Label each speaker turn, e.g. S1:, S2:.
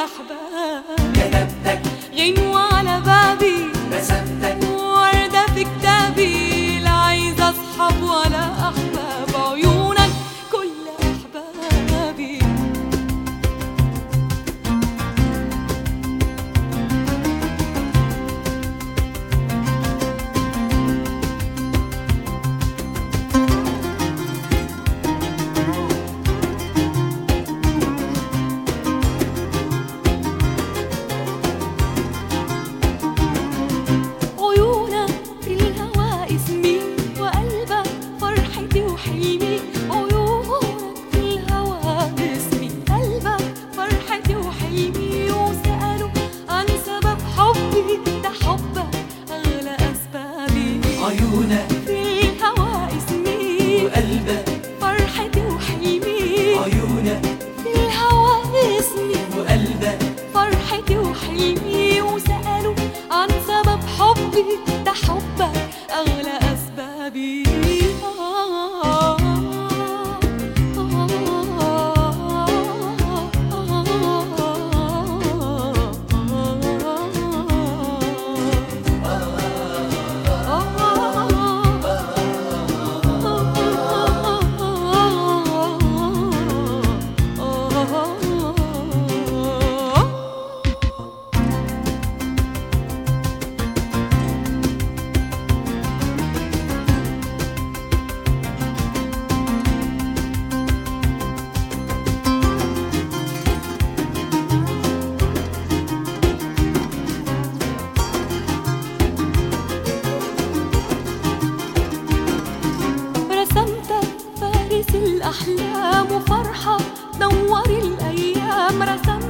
S1: أحبابي
S2: كتبتك
S1: غنوة على بابي
S2: رسمتك
S1: وردة في كتابي لا عايزة أصحاب ولا أحباب عيونك كل أحبابي عيونك في الهوى اسمي وقلبك فرحتي وحلمي عيونك في الهوى اسمي قلبك فرحتي وحلمي وسألوا عن سبب حبي ده حبك أغلى أسبابي
S2: عيونك
S1: في الهوى اسمي
S2: وقلبك
S1: فرحتي وحلمي
S2: عيونك
S1: في الهوى اسمي
S2: وقلبك
S1: فرحتي وحلمي وسألوا عن سبب حبي ده حبك أغلى أسبابي رسمتك فارس الأحلام وفرحة نور الأيام رسمتك